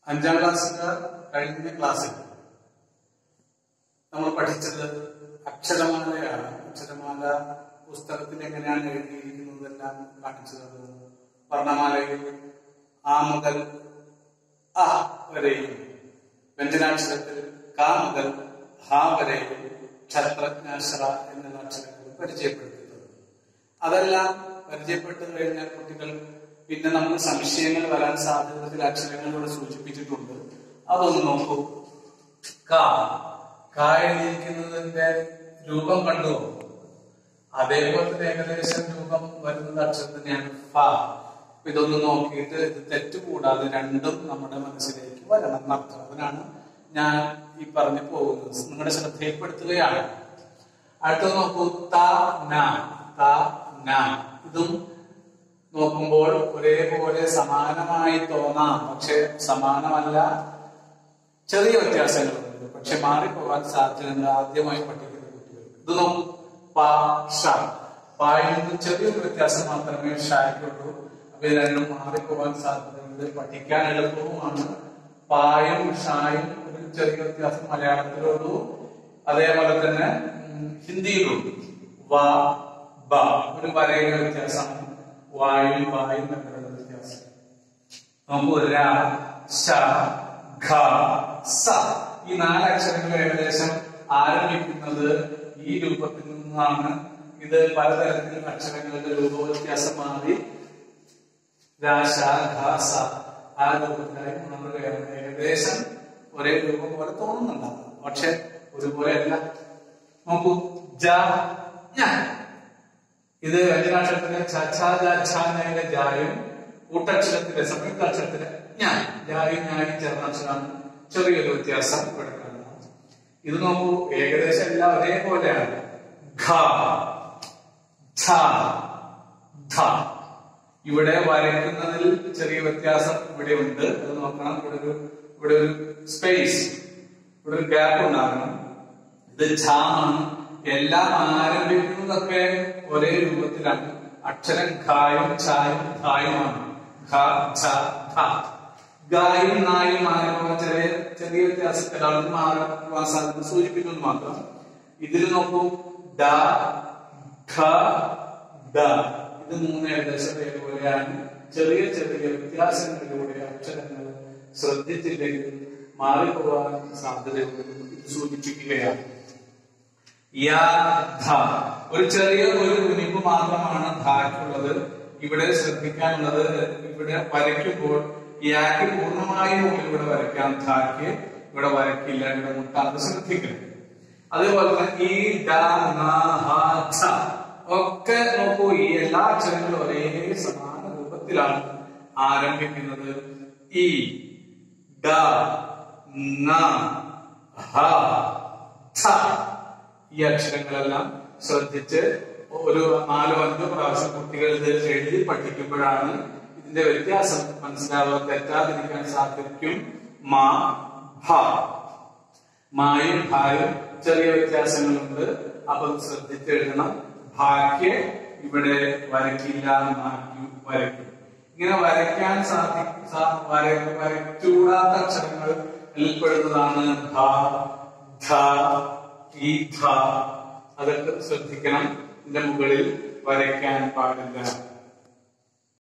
അഞ്ചാം ക്ലാസ്സിലെ കഴിഞ്ഞ ക്ലാസ്സിൽ നമ്മൾ പഠിച്ചത് അക്ഷരമാലയാണ് അക്ഷരമാല പുസ്തകത്തിൽ എങ്ങനെയാണ് എഴുതിയിരിക്കുന്നതെല്ലാം കാണിച്ചു തന്നത് വർണ്ണമാലയിൽ ആ മുതൽ അ വരെയും വ്യഞ്ജനാക്ഷരത്തിൽ ക മുതൽ ഹ വരെയും ക്ഷത്രജ്ഞാശ്ര എന്നുള്ള അക്ഷരങ്ങൾ പരിചയപ്പെടുത്തിയത് അതെല്ലാം പരിചയപ്പെട്ടു കഴിഞ്ഞാൽ കുട്ടികൾ പിന്നെ നമുക്ക് സംശയങ്ങൾ വരാൻ സാധ്യത ചില അക്ഷരങ്ങളിലൂടെ സൂചിപ്പിച്ചിട്ടുണ്ട് അതൊന്ന് നോക്കൂ ക ക എഴുതിയിരിക്കുന്നതിന്റെ രൂപം കണ്ടു അതേപോലെ തന്നെ ഏകദേശം രൂപം വരുന്നത് അക്ഷരം തന്നെയാണ് ഫ അപ്പൊ ഇതൊന്ന് നോക്കിയിട്ട് ഇത് തെറ്റുകൂടാതെ രണ്ടും നമ്മുടെ മനസ്സിലേക്ക് വരണം എന്നർത്ഥം അതിനാണ് ഞാൻ ഈ പറഞ്ഞു പോകുന്നത് നിങ്ങളുടെ ശ്രദ്ധയിൽപ്പെടുത്തുകയാണ് അടുത്തത് നോക്കൂ ത ന ത ന ഇതും നോക്കുമ്പോൾ ഒരേപോലെ സമാനമായി തോന്നാം പക്ഷെ സമാനമല്ല ചെറിയ വ്യത്യാസങ്ങളുണ്ട് പക്ഷെ മാറിപ്പോകാൻ സാധ്യതയുണ്ട് ആദ്യമായി പഠിക്കുന്ന കുട്ടികൾ ഇത് നോക്കൂ പ ഷ പായിൽ നിന്ന് ചെറിയൊരു വ്യത്യാസം മാത്രമേ ഷായ്ക്കുള്ളൂ അപ്പൊ ഇത് രണ്ടും മാറിപ്പോകാൻ സാധ്യതയുണ്ട് പഠിക്കാൻ എളുപ്പവുമാണ് പായും ഷായും ഒരു ചെറിയ വ്യത്യാസം മലയാളത്തിലുള്ളൂ അതേപോലെ തന്നെ ഉം, ഹിന്ദിയിലുള്ളൂ വ ബ ഒരു വരയുടെ വ്യത്യാസമാണ് വായും വായും തമ്മിലുള്ള വ്യത്യാസം നമുക്ക് ര ശ ഘ സ ഈ നാല് അക്ഷരങ്ങൾ ഏകദേശം ആരംഭിക്കുന്നത് ഈ രൂപത്തിൽ നിന്നാണ് ഇത് പലതരത്തിലുള്ള അക്ഷരങ്ങളുടെ രൂപവ്യത്യാസം മാറി രാശ ഘ സ ആ രൂപത്തിലായി മാറുകയാണ് ഏകദേശം ഒരേ രൂപം പോലെ തോന്നുന്നുണ്ടാവും പക്ഷെ ഒരുപോലെയല്ല നോക്കൂ ജ ഞ ഇത് വ്യഞ്ജനാക്ഷരത്തിലെ ച ഛ ജ ഛ എന്നതിലെ ജായും കൂട്ടക്ഷരത്തിലെ സംയുക്താക്ഷരത്തിലെ ഞാൻ ജായും ഞായും ചേർന്ന അക്ഷരമാണ് ചെറിയൊരു വ്യത്യാസം ഇവിടെ കാണുന്നത് ഇത് നോക്കൂ ഏകദേശം എല്ലാം ഒരേപോലെയാണ് ഘ ഛ ധ ഇവിടെ വരയ്ക്കുന്നതിൽ ചെറിയ വ്യത്യാസം ഇവിടെ ഉണ്ട് അത് നോക്കണം ഇവിടെ ഒരു ഇവിടെ ഒരു സ്പേസ് ഇവിടെ ഒരു ഗ്യാപ്പ് ഉണ്ടാകണം ഇത് ഛാമാണ് എല്ലാം ആരംഭിക്കുന്നതൊക്കെ ഒരേ രൂപത്തിലാണ് അക്ഷരം ഖായും ഛായും ധായുമാണ് ഖ ഛ ധ ഗായും നായും ആരംഭം ചെറിയ ചെറിയ വ്യത്യാസത്തിലാണ് മാറാൻ സാധ്യത സൂചിപ്പിക്കുന്നത് മാത്രം ഇതിൽ നോക്കൂ ഡ ഖ ഡ ഇത് മൂന്ന് ഏകദേശം ഒരേപോലെയാണ് ചെറിയ ചെറിയ വ്യത്യാസങ്ങളിലൂടെ അക്ഷരങ്ങൾ ശ്രദ്ധിച്ചില്ലെങ്കിൽ മാറിപ്പോകാൻ സാധ്യതയുണ്ടെന്ന് ഇത് സൂചിപ്പിക്കുകയാണ് യാ ധ ഒരു ചെറിയ ഒരു കുനിപ്പ് മാത്രമാണ് ധാക്കുള്ളത് ഇവിടെ ശ്രദ്ധിക്കാനുള്ളത് ഇവിടെ വരയ്ക്കുമ്പോൾ യാക്ക് പൂർണ്ണമായും ഇവിടെ വരയ്ക്കാം ധാക്ക് ഇവിടെ വരയ്ക്കില്ല ഇവിടെ മുട്ടാതെ ശ്രദ്ധിക്കണം അതുപോലെ തന്നെ ഈ ഡ ന ഹ ഛ ഒക്കെ നോക്കൂ ഈ എല്ലാ അക്ഷരങ്ങളും ഒരേ സമാന രൂപത്തിലാണ് ആരംഭിക്കുന്നത് ഈ ഡ ന ഹ ഛ ഈ അക്ഷരങ്ങളെല്ലാം ശ്രദ്ധിച്ച് ഒരു നാലോ അഞ്ചോ പ്രാവശ്യം കുട്ടികൾ ഇത് എഴുതി പഠിക്കുമ്പോഴാണ് ഇതിന്റെ വ്യത്യാസം മനസ്സിലാവുക തെറ്റാതിരിക്കാൻ സാധിക്കും മാ ഭ മായും ഭായും ചെറിയ വ്യത്യാസങ്ങളുണ്ട് അപ്പൊ ശ്രദ്ധിച്ച് എഴുതണം ഭാഗ്യ ഇവിടെ വരയ്ക്കില്ല മാക്കി വരയ്ക്കും ഇങ്ങനെ വരയ്ക്കാൻ സാധി സാ- വര- വരയ്ക്കൂടാത്ത അക്ഷരങ്ങൾ പെടുന്നതാണ് ധ ധ ഈ ധ അതൊക്കെ ശ്രദ്ധിക്കണം ഇതിന്റെ മുകളിൽ വരയ്ക്കാൻ പാടില്ല